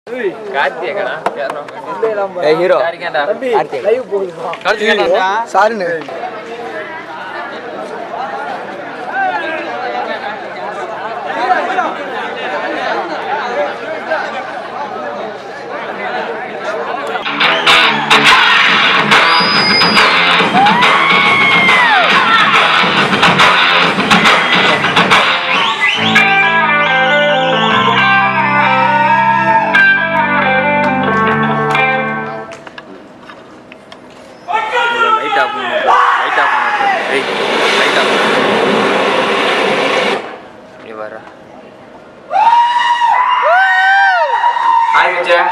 hero சாருன்னு light off light off ஏய் light off நீ வர ஹாய் விஜய்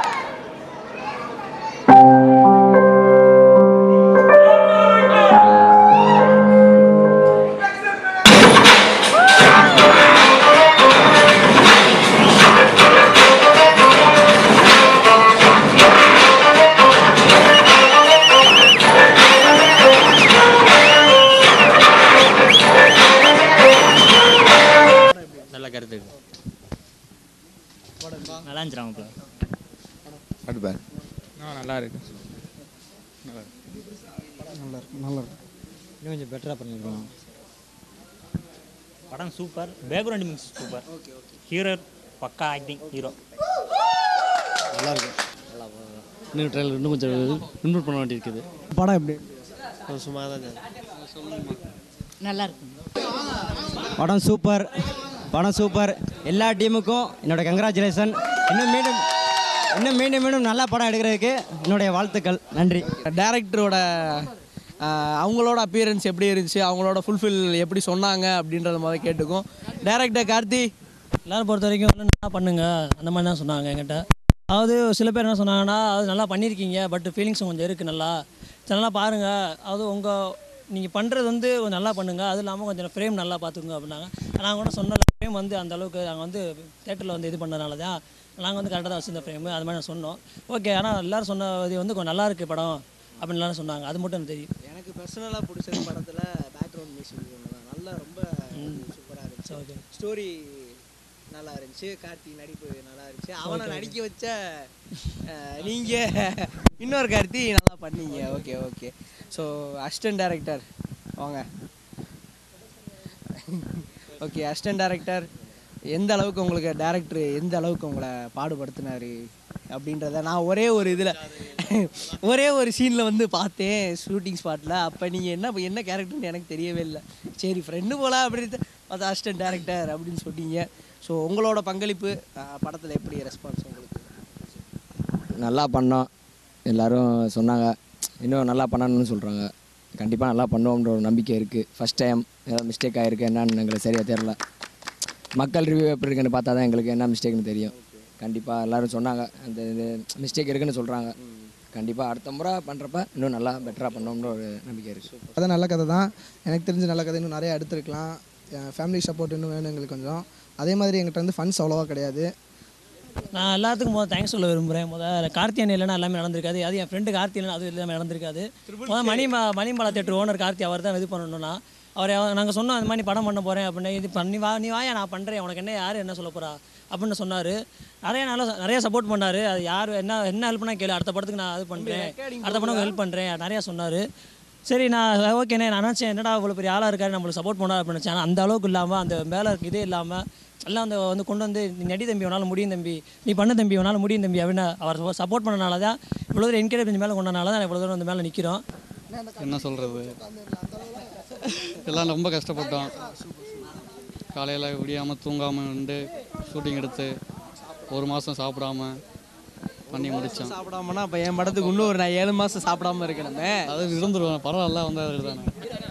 நல்ல கருத்து நல்லா இருந்துச்சு ராமப்பா அடுப்பார் நல்லா இருக்கு இன்னும் கொஞ்சம் பெட்டராக பண்ணியிருக்கோம் படம் super background mix super hero பக்கா ஆக்டிங் ஹீரோ நல்லா இருக்கு இன்னும் ட்ரெயிலர் இன்னும் கொஞ்சம் இம்ப்ரூவ் பண்ண வேண்டியிருக்குது படம் எப்படி சும்மா தான் நல்லா இருக்கும் படம் சூப்பர் படம் சூப்பர் எல்லா டீமுக்கும் என்னோட கங்க்ராச்சுலேஷன் இன்னும் மீண்டும் இன்னும் மீண்டும் மீண்டும் நல்ல படம் எடுக்கிறதுக்கு என்னுடைய வாழ்த்துக்கள் நன்றி டேரக்டரோட அவங்களோட அப்பியரன்ஸ் எப்படி இருந்துச்சு அவங்களோட ஃபுல்ஃபில் எப்படி சொன்னாங்க அப்படின்றத மாதிரி கேட்டுக்கும் டேரக்டர் கார்த்தி எல்லாரும் பொறுத்த வரைக்கும் வந்து நல்லா பண்ணுங்க அந்த மாதிரி தான் சொன்னாங்க என்கிட்ட அதாவது சில பேர் என்ன சொன்னாங்கன்னா அது நல்லா பண்ணியிருக்கீங்க பட் ஃபீலிங்ஸ் கொஞ்சம் இருக்குது நல்லா சரி நல்லா பாருங்கள் அது உங்கள் நீங்கள் பண்ணுறது வந்து கொஞ்சம் நல்லா பண்ணுங்கள் அது இல்லாமல் கொஞ்சம் ஃப்ரேம் நல்லா பார்த்துக்குங்க அப்படின்னாங்க நாங்கள் கூட சொன்ன ஃப்ரேம் வந்து அந்த அளவுக்கு நாங்கள் வந்து தேட்டரில் வந்து இது பண்ணனால தான் நாங்கள் வந்து கரெக்டாக தான் வச்சுருந்த ஃப்ரேமு அது மாதிரி நான் சொன்னோம் ஓகே ஆனால் எல்லோரும் சொன்ன இது வந்து கொஞ்சம் நல்லா இருக்குது படம் அப்படின்னு எல்லாரும் சொன்னாங்க அது மட்டும் எனக்கு தெரியும் எனக்கு பர்சனலாக பிடிச்ச படத்தில் பேக்ரவுண்ட் மியூசிக் ஒன்று தான் நல்லா ரொம்ப சூப்பராக இருந்துச்சு ஓகே ஸ்டோரி நல்லா இருந்துச்சு கார்த்தி நடிப்பு நல்லா இருந்துச்சு அவனை நடிக்க வச்ச நீங்கள் இன்னொரு கார்த்தி நல்லா பண்ணீங்க okay okay so assistant director வாங்க ஓகே அசிஸ்டன்ட் டைரக்டர் எந்த அளவுக்கு உங்களுக்கு டேரக்டர் எந்த அளவுக்கு உங்களை பாடுபடுத்தினாரு அப்படின்றத நான் ஒரே ஒரு இதில் ஒரே ஒரு சீனில் வந்து பார்த்தேன் ஷூட்டிங் ஸ்பாட்டில் அப்போ நீங்கள் என்ன என்ன கேரக்டர்னு எனக்கு தெரியவே இல்லை சரி ஃப்ரெண்டு போல அப்படின்னு பார்த்தா அசிஸ்டன்ட் டேரக்டர் அப்படின்னு சொன்னீங்க ஸோ உங்களோட பங்களிப்பு படத்தில் எப்படி ரெஸ்பான்ஸ் உங்களுக்கு நல்லா பண்ணோம் எல்லாரும் சொன்னாங்க இன்னும் நல்லா பண்ணணும்னு சொல்கிறாங்க கண்டிப்பாக நல்லா பண்ணுவோம்ன்ற ஒரு நம்பிக்கை இருக்குது ஃபஸ்ட் டைம் ஏதாவது மிஸ்டேக் ஆகிருக்கு என்னன்னு எங்களுக்கு சரியாக தெரில மக்கள் ரிவ்யூ எப்படி இருக்குன்னு பார்த்தா தான் எங்களுக்கு என்ன மிஸ்டேக்னு தெரியும் கண்டிப்பாக எல்லாரும் சொன்னாங்க அந்த இது மிஸ்டேக் இருக்குன்னு சொல்கிறாங்க கண்டிப்பாக அடுத்த முறை பண்ணுறப்ப இன்னும் நல்லா பெட்டராக பண்ணோம்ன்ற ஒரு நம்பிக்கை இருக்குது கதை நல்ல கதை தான் எனக்கு தெரிஞ்ச நல்ல கதை இன்னும் நிறைய எடுத்துருக்கலாம் ஃபேமிலி சப்போர்ட் இன்னும் வேணும் எங்களுக்கு கொஞ்சம் அதே மாதிரி எங்கிட்ட வந்து ஃபண்ட்ஸ் அவ்வளோவா கிடையாது நான் எல்லாத்துக்கும் முதல் தேங்க்ஸ் சொல்ல விரும்புகிறேன் முதல்ல கார்த்தியன் இல்லைன்னா எல்லாமே நடந்திருக்காது அது என் ஃப்ரெண்டு கார்த்தி இல்லைன்னா அது எல்லாமே நடந்திருக்காது முதல் மணி மணிமலா தேட்டர் ஓனர் கார்த்தி அவர் தான் இது பண்ணணும்னா அவர் நாங்கள் சொன்னோம் அந்த மாதிரி நீ படம் பண்ண போகிறேன் அப்படின்னு இது பண்ணி வா நீ வாயா நான் பண்ணுறேன் உனக்கு என்ன யார் என்ன சொல்ல போகிறா அப்படின்னு சொன்னார் நிறைய நல்லா நிறைய சப்போர்ட் பண்ணார் அது யார் என்ன என்ன ஹெல்ப்னா கேளு அடுத்த படத்துக்கு நான் இது பண்ணுறேன் அடுத்த படம் ஹெல்ப் பண்ணுறேன் நிறையா சொன்னார் சரி நான் ஓகேண்ணே நான் நினச்சேன் என்னடா இவ்வளோ பெரிய ஆளாக இருக்காரு நம்மளுக்கு சப்போர்ட் பண்ணா அப்படின்னு நினச்சேன் ஆனால் அந்த அளவுக்கு இல்லாமல் அந்த மேலே இதே இல்லாமல் எல்லாம் அந்த வந்து கொண்டு வந்து நீ நடி தம்பி உன்னால் முடியும் தம்பி நீ பண்ண தம்பி உன்னால் முடியும் தம்பி அப்படின்னு அவர் சப்போர்ட் பண்ணனால தான் இவ்வளோ தூரம் என்கரேஜ் மேலே கொண்டனால தான் இவ்வளோ தூரம் அந்த மேலே நிற்கிறோம் என்ன சொல்கிறது எல்லாம் ரொம்ப கஷ்டப்பட்டோம் காலையில் விடியாமல் தூங்காமல் இருந்து ஷூட்டிங் எடுத்து ஒரு மாதம் சாப்பிடாம பண்ணி முடித்தோம் சாப்பிடாமனா அப்போ என் படத்துக்கு இன்னும் ஒரு நான் ஏழு மாதம் சாப்பிடாம இருக்கணுமே அது இருந்துருவேன் பரவாயில்ல வந்து அதுக்கு தானே